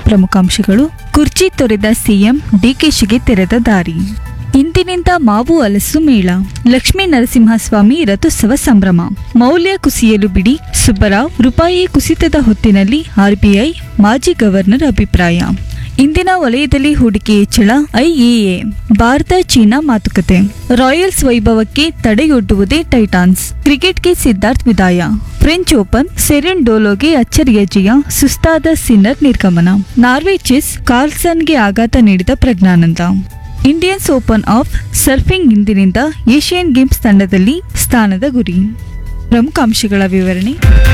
ಪ್ರಮುಖಾಂಶಗಳು ಕುರ್ಚಿ ತೊರೆದ ಸಿಎಂ ಡಿಕೆಶಿಗೆ ತೆರೆದ ದಾರಿ ಇಂದಿನಿಂದ ಮಾವು ಹಲಸು ಮೇಳ ಲಕ್ಷ್ಮೀ ನರಸಿಂಹಸ್ವಾಮಿ ರಥೋತ್ಸವ ಸಂಭ್ರಮ ಮೌಲ್ಯ ಕುಸಿಯಲು ಬಿಡಿ ಸುಬ್ಬರಾವ್ ರೂಪಾಯಿ ಕುಸಿತದ ಹೊತ್ತಿನಲ್ಲಿ ಆರ್ಬಿಐ ಮಾಜಿ ಗವರ್ನರ್ ಅಭಿಪ್ರಾಯ ಇಂದಿನ ವಲಯದಲ್ಲಿ ಹೂಡಿಕೆ ಹೆಚ್ಚಳ ಐಇಎ ಭಾರತ ಚೀನಾ ಮಾತುಕತೆ ರಾಯಲ್ಸ್ ವೈಭವಕ್ಕೆ ತಡೆಯೊಡ್ಡುವುದೇ ಟೈಟಾನ್ಸ್ ಕ್ರಿಕೆಟ್ಗೆ ಸಿದ್ಧಾರ್ಥ್ ವಿದಾಯ ಫ್ರೆಂಚ್ ಓಪನ್ ಸೆರೆನ್ ಡೋಲೋಗೆ ಅಚ್ಚರಿಯ ಜಯ ಸುಸ್ತಾದ ಸಿನ್ನರ್ ನಿರ್ಗಮನ ನಾರ್ವೆ ಚೆಸ್ ಕಾರ್ಲ್ಸನ್ಗೆ ಆಘಾತ ನೀಡಿದ Praggnanandhaa Indians open of surfing ಇಂದಿನಿಂದ ಏಷ್ಯನ್ ಗೇಮ್ಸ್ ತಂಡದಲ್ಲಿ ಸ್ಥಾನದ ಗುರಿ ಪ್ರಮುಖ ಅಂಶಗಳ ವಿವರಣೆ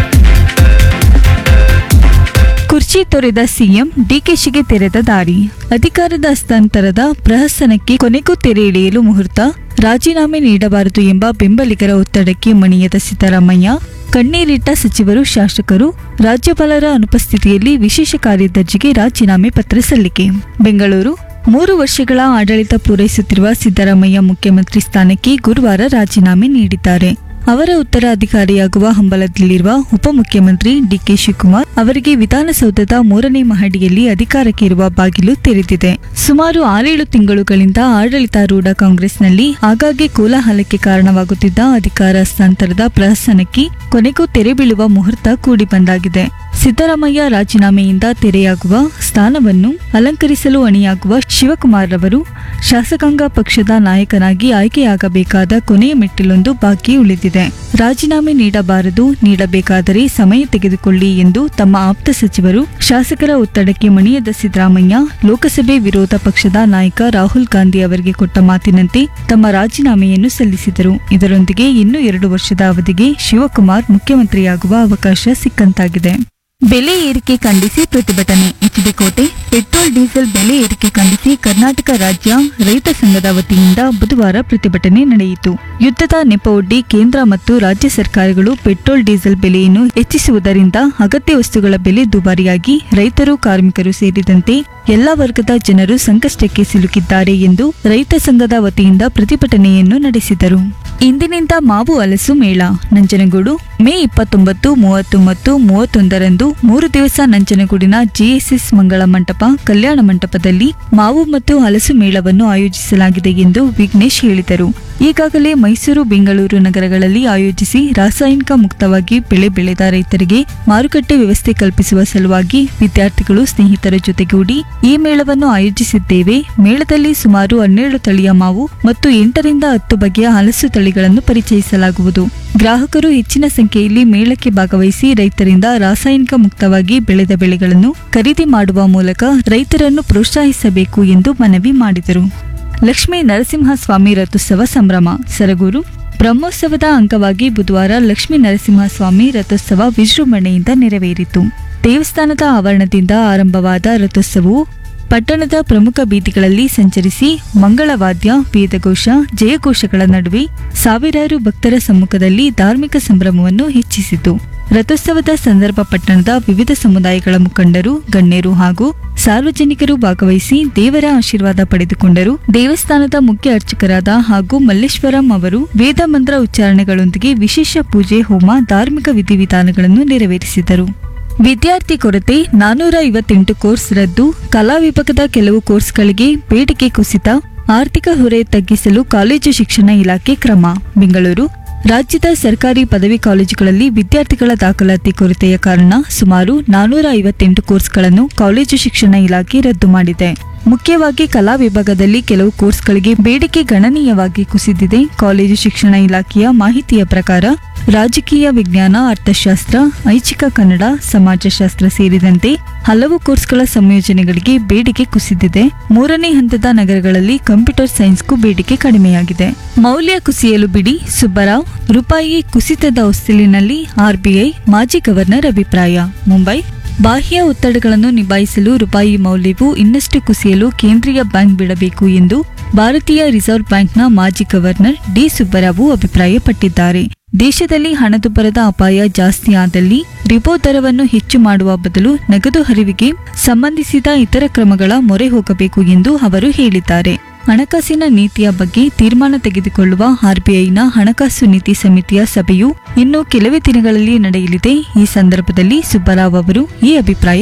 ಕುರ್ಚಿ ತೊರೆದ ಸಿಎಂ ಡಿಕೆಶಿಗೆ ತೆರೆದ ದಾರಿ ಅಧಿಕಾರದ ಹಸ್ತಾಂತರದ ಪ್ರಹಸನಕ್ಕೆ ಕೊನೆಗೂ ತೆರೆ ಎಳೆಯಲು ಮುಹೂರ್ತ ರಾಜೀನಾಮೆ ನೀಡಬಾರದು ಎಂಬ ಬೆಂಬಲಿಗರ ಒತ್ತಡಕ್ಕೆ ಮಣಿಯದ ಸಿದ್ದರಾಮಯ್ಯ ಕಣ್ಣೀರಿಟ್ಟ ಸಚಿವರು ಶಾಸಕರು ರಾಜ್ಯಪಾಲರ ಅನುಪಸ್ಥಿತಿಯಲ್ಲಿ ವಿಶೇಷ ಕಾರ್ಯದರ್ಶಿಗೆ ರಾಜೀನಾಮೆ ಪತ್ರ ಸಲ್ಲಿಕೆ ಬೆಂಗಳೂರು ಮೂರು ವರ್ಷಗಳ ಆಡಳಿತ ಪೂರೈಸುತ್ತಿರುವ ಸಿದ್ದರಾಮಯ್ಯ ಮುಖ್ಯಮಂತ್ರಿ ಸ್ಥಾನಕ್ಕೆ ಗುರುವಾರ ರಾಜೀನಾಮೆ ನೀಡಿದ್ದಾರೆ ಅವರ ಉತ್ತರಾಧಿಕಾರಿಯಾಗುವ ಹಂಬಲದಲ್ಲಿರುವ ಉಪಮುಖ್ಯಮಂತ್ರಿ ಡಿಕೆ ಶಿವಕುಮಾರ್ ಅವರಿಗೆ ವಿಧಾನಸೌಧದ ಮೂರನೇ ಮಹಡಿಯಲ್ಲಿ ಅಧಿಕಾರಕ್ಕೆ ಇರುವ ಬಾಗಿಲು ತೆರೆದಿದೆ ಸುಮಾರು ಆರೇಳು ತಿಂಗಳುಗಳಿಂದ ಆಡಳಿತಾರೂಢ ಕಾಂಗ್ರೆಸ್ನಲ್ಲಿ ಆಗಾಗ್ಗೆ ಕೋಲಾಹಲಕ್ಕೆ ಕಾರಣವಾಗುತ್ತಿದ್ದ ಅಧಿಕಾರ ಹಸ್ತಾಂತರದ ಪ್ರಹಸನಕ್ಕೆ ಕೊನೆಗೂ ತೆರೆ ಬೀಳುವ ಮುಹೂರ್ತ ಕೂಡಿ ಬಂದಾಗಿದೆ ಸಿದ್ದರಾಮಯ್ಯ ರಾಜೀನಾಮೆಯಿಂದ ತೆರೆಯಾಗುವ ಸ್ಥಾನವನ್ನು ಅಲಂಕರಿಸಲು ಅಣಿಯಾಗುವ ಶಿವಕುಮಾರ್ ರವರು ಶಾಸಕಾಂಗ ಪಕ್ಷದ ನಾಯಕನಾಗಿ ಆಯ್ಕೆಯಾಗಬೇಕಾದ ಕೊನೆಯ ಮೆಟ್ಟಿಲೊಂದು ಬಾಕಿ ಉಳಿದಿದೆ ರಾಜೀನಾಮೆ ನೀಡಬಾರದು ನೀಡಬೇಕಾದರೆ ಸಮಯ ತೆಗೆದುಕೊಳ್ಳಿ ಎಂದು ತಮ್ಮ ಆಪ್ತ ಸಚಿವರು ಶಾಸಕರ ಒತ್ತಡಕ್ಕೆ ಮಣಿಯದ ಸಿದ್ದರಾಮಯ್ಯ ಲೋಕಸಭೆ ವಿರೋಧ ಪಕ್ಷದ ನಾಯಕ ರಾಹುಲ್ ಗಾಂಧಿ ಅವರಿಗೆ ಕೊಟ್ಟ ಮಾತಿನಂತೆ ತಮ್ಮ ರಾಜೀನಾಮೆಯನ್ನು ಸಲ್ಲಿಸಿದರು ಇದರೊಂದಿಗೆ ಇನ್ನೂ ಎರಡು ವರ್ಷದ ಅವಧಿಗೆ ಶಿವಕುಮಾರ್ ಮುಖ್ಯಮಂತ್ರಿಯಾಗುವ ಅವಕಾಶ ಸಿಕ್ಕಂತಾಗಿದೆ ಬೆಲೆ ಏರಿಕೆ ಖಂಡಿಸಿ ಪ್ರತಿಭಟನೆ ಎಚ್ಡಿಕೋಟೆ ಪೆಟ್ರೋಲ್ ಡೀಸೆಲ್ ಬೆಲೆ ಏರಿಕೆ ಖಂಡಿಸಿ ಕರ್ನಾಟಕ ರಾಜ್ಯ ರೈತ ಸಂಘದ ವತಿಯಿಂದ ಬುಧವಾರ ಪ್ರತಿಭಟನೆ ನಡೆಯಿತು ಯುದ್ಧದ ನೆಪವೊಡ್ಡಿ ಕೇಂದ್ರ ಮತ್ತು ರಾಜ್ಯ ಸರ್ಕಾರಗಳು ಪೆಟ್ರೋಲ್ ಡೀಸೆಲ್ ಬೆಲೆಯನ್ನು ಹೆಚ್ಚಿಸುವುದರಿಂದ ಅಗತ್ಯ ವಸ್ತುಗಳ ಬೆಲೆ ದುಬಾರಿಯಾಗಿ ರೈತರು ಕಾರ್ಮಿಕರು ಸೇರಿದಂತೆ ಎಲ್ಲ ವರ್ಗದ ಜನರು ಸಂಕಷ್ಟಕ್ಕೆ ಸಿಲುಕಿದ್ದಾರೆ ಎಂದು ರೈತ ಸಂಘದ ವತಿಯಿಂದ ಪ್ರತಿಭಟನೆಯನ್ನು ನಡೆಸಿದರು ಇಂದಿನಿಂದ ಮಾವು ಹಲಸು ಮೇಳ ನಂಜನಗೂಡು ಮೇ ಇಪ್ಪತ್ತೊಂಬತ್ತು ಮೂವತ್ತು ಮತ್ತು ಮೂವತ್ತೊಂದರಂದು ಮೂರು ದಿವಸ ನಂಜನಗೂಡಿನ ಜಿಎಸ್ಎಸ್ ಮಂಗಳ ಮಂಟಪ ಕಲ್ಯಾಣ ಮಂಟಪದಲ್ಲಿ ಮಾವು ಮತ್ತು ಹಲಸು ಮೇಳವನ್ನು ಆಯೋಜಿಸಲಾಗಿದೆ ಎಂದು ವಿಘ್ನೇಶ್ ಹೇಳಿದರು ಈಗಾಗಲೇ ಮೈಸೂರು ಬೆಂಗಳೂರು ನಗರಗಳಲ್ಲಿ ಆಯೋಜಿಸಿ ರಾಸಾಯನಿಕ ಮುಕ್ತವಾಗಿ ಬೆಳೆ ಬೆಳೆದ ರೈತರಿಗೆ ಮಾರುಕಟ್ಟೆ ವ್ಯವಸ್ಥೆ ಕಲ್ಪಿಸುವ ಸಲುವಾಗಿ ವಿದ್ಯಾರ್ಥಿಗಳು ಸ್ನೇಹಿತರ ಜೊತೆಗೂಡಿ ಈ ಮೇಳವನ್ನು ಆಯೋಜಿಸಿದ್ದೇವೆ ಮೇಳದಲ್ಲಿ ಸುಮಾರು ಹನ್ನೆರಡು ತಳಿಯ ಮಾವು ಮತ್ತು ಎಂಟರಿಂದ ಹತ್ತು ಬಗೆಯ ಹಲಸು ತಳಿಗಳನ್ನು ಪರಿಚಯಿಸಲಾಗುವುದು ಗ್ರಾಹಕರು ಹೆಚ್ಚಿನ ಸಂಖ್ಯೆಯಲ್ಲಿ ಮೇಳಕ್ಕೆ ಭಾಗವಹಿಸಿ ರೈತರಿಂದ ರಾಸಾಯನಿಕ ಮುಕ್ತವಾಗಿ ಬೆಳೆದ ಬೆಳೆಗಳನ್ನು ಖರೀದಿ ಮಾಡುವ ಮೂಲಕ ರೈತರನ್ನು ಪ್ರೋತ್ಸಾಹಿಸಬೇಕು ಎಂದು ಮನವಿ ಮಾಡಿದರು ಲಕ್ಷ್ಮೀ ನರಸಿಂಹಸ್ವಾಮಿ ರಥೋತ್ಸವ ಸಂಭ್ರಮ ಸರಗೂರು ಬ್ರಹ್ಮೋತ್ಸವದ ಅಂಗವಾಗಿ ಬುಧವಾರ ಲಕ್ಷ್ಮೀ ನರಸಿಂಹಸ್ವಾಮಿ ರಥೋತ್ಸವ ವಿಜೃಂಭಣೆಯಿಂದ ನೆರವೇರಿತು ದೇವಸ್ಥಾನದ ಆವರಣದಿಂದ ಆರಂಭವಾದ ರಥೋತ್ಸವವು ಪಟ್ಟಣದ ಪ್ರಮುಖ ಬೀದಿಗಳಲ್ಲಿ ಸಂಚರಿಸಿ ಮಂಗಳವಾದ್ಯ ವೇದಘೋಷ ಜಯಘೋಷಗಳ ನಡುವೆ ಸಾವಿರಾರು ಭಕ್ತರ ಸಮ್ಮುಖದಲ್ಲಿ ಧಾರ್ಮಿಕ ಸಂಭ್ರಮವನ್ನು ಹೆಚ್ಚಿಸಿತು ರಥೋತ್ಸವದ ಸಂದರ್ಭ ಪಟ್ಟಣದ ವಿವಿಧ ಸಮುದಾಯಗಳ ಮುಖಂಡರು ಗಣ್ಯರು ಹಾಗೂ ಸಾರ್ವಜನಿಕರು ಭಾಗವಹಿಸಿ ದೇವರ ಆಶೀರ್ವಾದ ಪಡೆದುಕೊಂಡರು ದೇವಸ್ಥಾನದ ಮುಖ್ಯ ಅರ್ಚಕರಾದ ಹಾಗೂ ಮಲ್ಲೇಶ್ವರಂ ಅವರು ವೇದ ಮಂತ್ರ ಉಚ್ಚಾರಣೆಗಳೊಂದಿಗೆ ವಿಶೇಷ ಪೂಜೆ ಹೋಮ ಧಾರ್ಮಿಕ ವಿಧಿವಿಧಾನಗಳನ್ನು ನೆರವೇರಿಸಿದರು ವಿದ್ಯಾರ್ಥಿ ಕೊರತೆ ನಾನೂರ ಐವತ್ತೆಂಟು ಕೋರ್ಸ್ ರದ್ದು ಕಲಾ ವಿಭಾಗದ ಕೆಲವು ಕೋರ್ಸ್ಗಳಿಗೆ ಬೇಡಿಕೆ ಕುಸಿತ ಆರ್ಥಿಕ ಹೊರೆ ತಗ್ಗಿಸಲು ಕಾಲೇಜು ಶಿಕ್ಷಣ ಇಲಾಖೆ ಕ್ರಮ ಬೆಂಗಳೂರು ರಾಜ್ಯದ ಸರ್ಕಾರಿ ಪದವಿ ಕಾಲೇಜುಗಳಲ್ಲಿ ವಿದ್ಯಾರ್ಥಿಗಳ ದಾಖಲಾತಿ ಕೊರತೆಯ ಕಾರಣ ಸುಮಾರು ನಾನೂರ ಐವತ್ತೆಂಟು ಕೋರ್ಸ್ಗಳನ್ನು ಕಾಲೇಜು ಶಿಕ್ಷಣ ಇಲಾಖೆ ರದ್ದು ಮಾಡಿದೆ ಮುಖ್ಯವಾಗಿ ಕಲಾ ವಿಭಾಗದಲ್ಲಿ ಕೆಲವು ಕೋರ್ಸ್ಗಳಿಗೆ ಬೇಡಿಕೆ ಗಣನೀಯವಾಗಿ ಕುಸಿದಿದೆ ಕಾಲೇಜು ಶಿಕ್ಷಣ ಇಲಾಖೆಯ ಮಾಹಿತಿಯ ಪ್ರಕಾರ ರಾಜಕೀಯ ವಿಜ್ಞಾನ ಅರ್ಥಶಾಸ್ತ್ರ ಐಚ್ಛಿಕ ಕನ್ನಡ ಸಮಾಜಶಾಸ್ತ್ರ ಸೇರಿದಂತೆ ಹಲವು ಕೋರ್ಸ್ಗಳ ಸಂಯೋಜನೆಗಳಿಗೆ ಬೇಡಿಕೆ ಕುಸಿದಿದೆ ಮೂರನೇ ಹಂತದ ನಗರಗಳಲ್ಲಿ ಕಂಪ್ಯೂಟರ್ ಸೈನ್ಸ್ಗೂ ಬೇಡಿಕೆ ಕಡಿಮೆಯಾಗಿದೆ ಮೌಲ್ಯ ಕುಸಿಯಲು ಬಿಡಿ ಸುಬ್ಬರಾವ್ ರೂಪಾಯಿ ಕುಸಿತದ ಹೊಸ್ತಿಲಿನಲ್ಲಿ ಆರ್ಬಿಐ ಮಾಜಿ ಗವರ್ನರ್ ಅಭಿಪ್ರಾಯ ಮುಂಬೈ ಬಾಹ್ಯ ಒತ್ತಡಗಳನ್ನು ನಿಭಾಯಿಸಲು ರೂಪಾಯಿ ಮೌಲ್ಯವು ಇನ್ನಷ್ಟು ಕುಸಿಯಲು ಕೇಂದ್ರೀಯ ಬ್ಯಾಂಕ್ ಬಿಡಬೇಕು ಎಂದು ಭಾರತೀಯ ರಿಸರ್ವ್ ಬ್ಯಾಂಕ್ನ ಮಾಜಿ ಗವರ್ನರ್ ಡಿ ಸುಬ್ಬರಾವು ಅಭಿಪ್ರಾಯಪಟ್ಟಿದ್ದಾರೆ ದೇಶದಲ್ಲಿ ಹಣದುಬ್ಬರದ ಅಪಾಯ ಜಾಸ್ತಿ ಆದಲ್ಲಿ ರಿಪೋ ದರವನ್ನು ಹೆಚ್ಚು ಮಾಡುವ ಬದಲು ನಗದು ಹರಿವಿಗೆ ಸಂಬಂಧಿಸಿದ ಇತರ ಕ್ರಮಗಳ ಮೊರೆ ಹೋಗಬೇಕು ಎಂದು ಅವರು ಹೇಳಿದ್ದಾರೆ ಹಣಕಾಸಿನ ನೀತಿಯ ಬಗ್ಗೆ ತೀರ್ಮಾನ ತೆಗೆದುಕೊಳ್ಳುವ ಆರ್ಬಿಐನ ಹಣಕಾಸು ನೀತಿ ಸಮಿತಿಯ ಸಭೆಯು ಇನ್ನು ಕೆಲವೇ ದಿನಗಳಲ್ಲಿ ನಡೆಯಲಿದೆ ಈ ಸಂದರ್ಭದಲ್ಲಿ ಸುಬ್ಬರಾವ್ ಅವರು ಈ ಅಭಿಪ್ರಾಯ